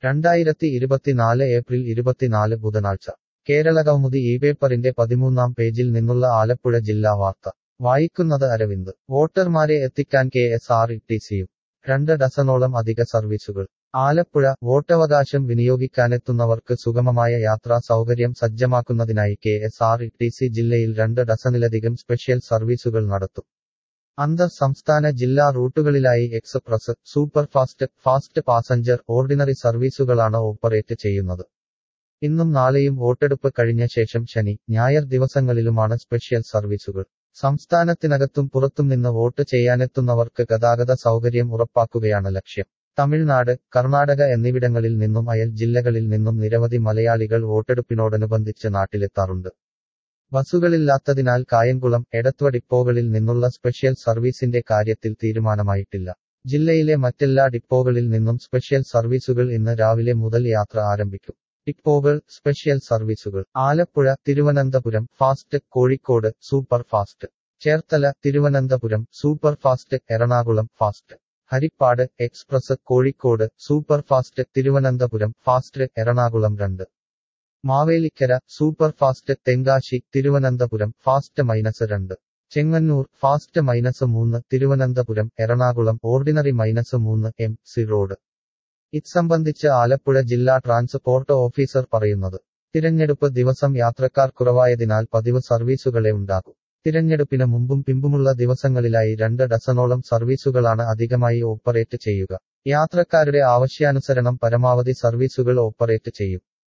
രണ്ടായിരത്തി ഇരുപത്തിനാല് ഏപ്രിൽ ഇരുപത്തിനാല് ബുധനാഴ്ച കേരള കൗമുദി ഈ പേപ്പറിന്റെ പതിമൂന്നാം പേജിൽ നിന്നുള്ള ആലപ്പുഴ ജില്ലാ വാർത്ത വായിക്കുന്നത് അരവിന്ദ് വോട്ടർമാരെ എത്തിക്കാൻ കെ എസ് ആർ ടി സിയും രണ്ട് ഡസനോളം അധിക സർവീസുകൾ ആലപ്പുഴ വോട്ടവകാശം വിനിയോഗിക്കാനെത്തുന്നവർക്ക് സുഗമമായ യാത്രാ സൗകര്യം സജ്ജമാക്കുന്നതിനായി K S R T C ജില്ലയിൽ രണ്ട് ഡസനിലധികം സ്പെഷ്യൽ സർവീസുകൾ നടത്തും അന്തർ സംസ്ഥാന ജില്ലാ റൂട്ടുകളിലായി express superfast fast passenger ordinary സർവീസുകളാണ് ഓപ്പറേറ്റ് ചെയ്യുന്നത് ഇന്നും നാളെയും വോട്ടെടുപ്പ് കഴിഞ്ഞ ശേഷം ശനി ഞായർ ദിവസങ്ങളിലുമാണ് സ്പെഷ്യൽ സർവീസുകൾ സംസ്ഥാനത്തിനകത്തും പുറത്തും നിന്ന് വോട്ട് ചെയ്യാനെത്തുന്നവർക്ക് ഗതാഗത സൗകര്യം ഉറപ്പാക്കുകയാണ് ലക്ഷ്യം തമിഴ്നാട് കർണാടക എന്നിവിടങ്ങളിൽ നിന്നും അയൽ ജില്ലകളിൽ നിന്നും നിരവധി മലയാളികൾ വോട്ടെടുപ്പിനോടനുബന്ധിച്ച് നാട്ടിലെത്താറുണ്ട് ബസ്സുകളില്ലാത്തതിനാൽ കായംകുളം എടത്വ ഡിപ്പോകളിൽ നിന്നുള്ള സ്പെഷ്യൽ സർവീസിന്റെ കാര്യത്തിൽ തീരുമാനമായിട്ടില്ല ജില്ലയിലെ മറ്റെല്ലാ ഡിപ്പോകളിൽ നിന്നും സ്പെഷ്യൽ സർവീസുകൾ ഇന്ന് രാവിലെ മുതൽ യാത്ര ആരംഭിക്കും ഡിപ്പോകൾ സ്പെഷ്യൽ സർവീസുകൾ Alappuzha Thiruvananthapuram fast Kozhikode super fast Cherthala Thiruvananthapuram super fast Ernakulam fast Harippad express Kozhikode super fast Thiruvananthapuram fast Ernakulam രണ്ട് Mavelikkara super fast Tenkasi Thiruvananthapuram fast minus രണ്ട് ചെങ്ങന്നൂർ ഫാസ്റ്റ് മൈനസ് മൂന്ന് തിരുവനന്തപുരം എറണാകുളം ഓർഡിനറി മൈനസ് മൂന്ന് എം സി റോഡ് ഇത്സംബന്ധിച്ച് ആലപ്പുഴ ജില്ലാ ട്രാൻസ്പോർട്ട് ഓഫീസർ പറയുന്നത് തിരഞ്ഞെടുപ്പ് ദിവസം യാത്രക്കാർ കുറവായതിനാൽ പതിവ് സർവീസുകളെ ഉണ്ടാകും തിരഞ്ഞെടുപ്പിന് മുമ്പും പിമ്പുമുള്ള ദിവസങ്ങളിലായി രണ്ട് ഡസനോളം സർവീസുകളാണ് അധികമായി ഓപ്പറേറ്റ് ചെയ്യുക യാത്രക്കാരുടെ ആവശ്യാനുസരണം പരമാവധി സർവീസുകൾ ഓപ്പറേറ്റ് ചെയ്യും